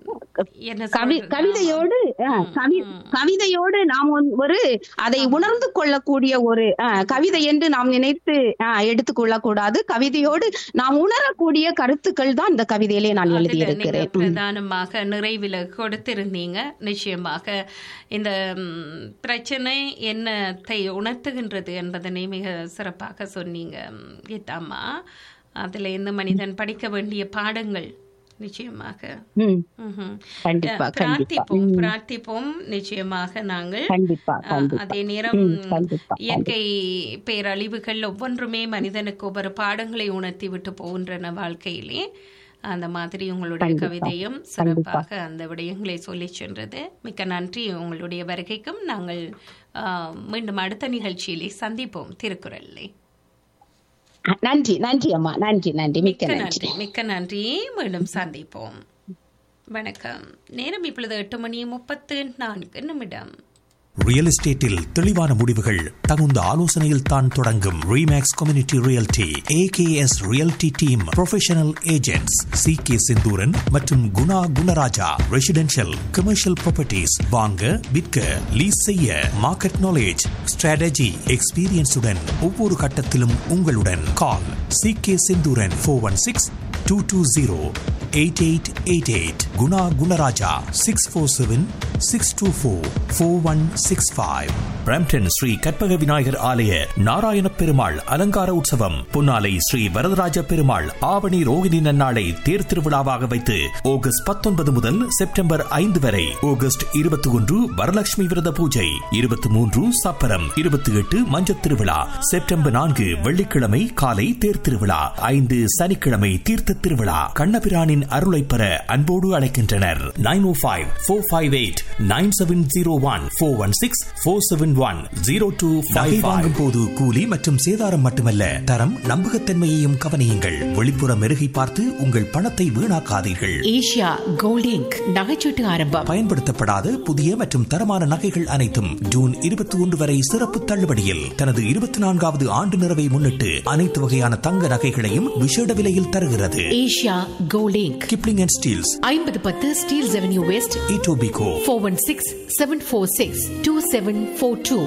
என்ன கவி சொல்றது? கவிதையோடு ஆ, கவி கவிதையோடு நாம் ஒன்- ஒரு அதை உணர்ந்து கொள்ளக்கூடிய ஒரு ஆ, கவிதை என்று நாம் நினைத்து ஆ, எடுத்துக்கொள்ளக் கூடாது கவிதையோடு நாம் உணரக்கூடிய கருத்துக்கள் தான் இந்த கவிதையிலே நான் அதுல எழுதியிருக்கிறேன் நீங்க பிரதானமாக நிறைவில் கொடுத்திருந்தீங்க நிச்சயமாக இந்த ம், பிரச்சனை என்னத்தை உணர்த்துகின்றது என்பதனை மிக சிறப்பாக சொன்னீங்க ம், கீதாம்மா அதுல இந்த மனிதன் படிக்க வேண்டிய பாடங்கள் நிச்சயமாக ம், ம்ஹும். கண்டிப்பா கண்டிப்பா பிரார்த்திப்போம் பிரார்த்திப்போம் நிச்சயமாக நாங்கள் கண்டிப்பா அஹ், கண்டிப்பா அதே நேரம் ம், கண்டிப்பா இயற்கை பேரழிவுகள் ஒவ்வொன்றுமே மனிதனுக்கு ஒவ்வொரு பாடங்களை உணர்த்தி விட்டு போகின்றன வாழ்க்கையிலே அந்த மாதிரி உங்களுடைய கண்டிப்பா. கவிதையும் சிறப்பாக அந்த விடயங்களை சொல்லி சென்றது மிக்க நன்றி உங்களுடைய வருகைக்கும் நாங்கள் அஹ், மீண்டும் அடுத்த நிகழ்ச்சியிலே சந்திப்போம் திருக்குறளை நன்றி நன்றி அம்மா நன்றி நன்றி மிக்க மிக்க நன்றி நன்றி மிக்க நன்றி மீண்டும் சந்திப்போம் வணக்கம் நேரம் இப்பொழுது எட்டு மணி முப்பத்து நான்கு நிமிடம் ரியல் எஸ்டேட்டில் தெளிவான முடிவுகள் தகுந்த ஆலோசனையில் தான் தொடங்கும் Remax community realty AKS realty team professional agents C K Senthooran மற்றும் Guna Gunaraja residential commercial properties வாங்க விற்க லீஸ் செய்ய மார்க்கெட் நாலேஜ் ஸ்ட்ராட்டஜி எக்ஸ்பீரியன்ஸுடன் ஒவ்வொரு கட்டத்திலும் உங்களுடன் call C K Senthooran four one six two two zero eight eight eight eight Guna Gunaraja six four seven six two four four one six five Brampton Sri Karpaka Vinayagar ஆலய நாராயண பெருமாள் அலங்கார உற்சவம் புன்னாலை ஸ்ரீ வரதராஜ பெருமாள் ஆவணி ரோகிணி நன்னாளை தேர் திருவிழாவாக வைத்து ஆகஸ்ட் பத்தொன்பது முதல் செப்டம்பர் ஐந்து வரை ஆகஸ்ட் இருபத்தி ஒன்று வரலட்சுமி விரத பூஜை இருபத்தி மூன்று சப்பரம் இருபத்தி எட்டு மஞ்சத் திருவிழா செப்டம்பர் நான்கு வெள்ளிக்கிழமை காலை தேர் திருவிழா ஐந்து சனிக்கிழமை தீர்த்த திருவிழா கண்ணபிரானின் அருளை பெற அன்போடு அழைக்கின்றனர் nine O five four five eight nine seven zero one four one six four seven one zero two five வாங்கும் போது கூலி மற்றும் சேதாரம் மட்டுமல்ல தரம் நம்பகத்தன்மையையும் கவனியுங்கள் வெளிப்புற மெருகை பார்த்து உங்கள் பணத்தை வீணாக்காதீர்கள் ஏஷியா கோல்ட் இங்க் நகைச்சீட்டு ஆரம்பம் பயன்படுத்தப்படாத புதிய மற்றும் தரமான நகைகள் அனைத்தும் ஜூன் இருபத்தி ஒன்று வரை சிறப்பு தள்ளுபடியில் தனது இருபத்தி நான்காவது ஆண்டு நிறைவை முன்னிட்டு அனைத்து வகையான தங்க நகைகளையும் விசேட விலையில் தருகிறது Asia Gold Inc Kipling and Steeles ஐம்பது பத்து Steeles avenue west Etobicoke four one six seven four six two seven four two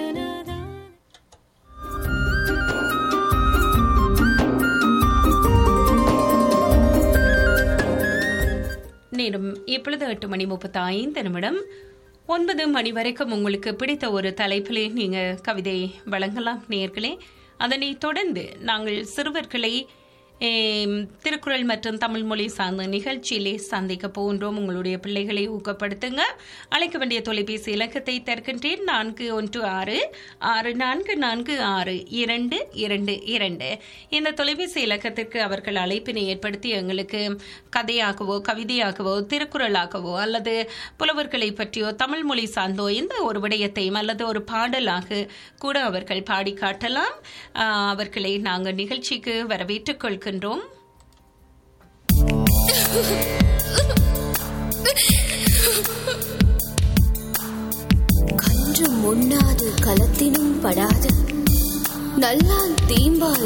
நேரம் இப்பொழுது எட்டு மணி முப்பத்தி ஐந்து நிமிடம் ஒன்பது மணி வரைக்கும் உங்களுக்கு பிடித்த ஒரு தலைப்பிலே நீங்க கவிதை வழங்கலாம் நேர்களே அதனை தொடர்ந்து நாங்கள் சிறுவர்களை ஏம், திருக்குறள் மற்றும் தமிழ் மொழி சார்ந்த நிகழ்ச்சியிலே சந்திக்க போகின்றோம் உங்களுடைய பிள்ளைகளை ஊக்கப்படுத்துங்க அழைக்க வேண்டிய தொலைபேசி இலக்கத்தை தருகின்றேன் நான்கு ஒன்று ஆறு ஆறு நான்கு நான்கு ஆறு இரண்டு இரண்டு இரண்டு இந்த தொலைபேசி இலக்கத்திற்கு அவர்கள் அழைப்பினை ஏற்படுத்தி எங்களுக்கு கதையாகவோ கவிதையாகவோ திருக்குறளாகவோ அல்லது புலவர்களை பற்றியோ தமிழ் மொழி சார்ந்தோ எந்த ஒரு விடயத்தையும் அல்லது ஒரு பாடலாக கூட அவர்கள் பாடி காட்டலாம் ஆஹ், அவர்களை நாங்கள் நிகழ்ச்சிக்கு வரவேற்றுக் கொள்கின்றோம் கன்று முன்னாது களத்தினும் படாது நல்லான் தீம்பால்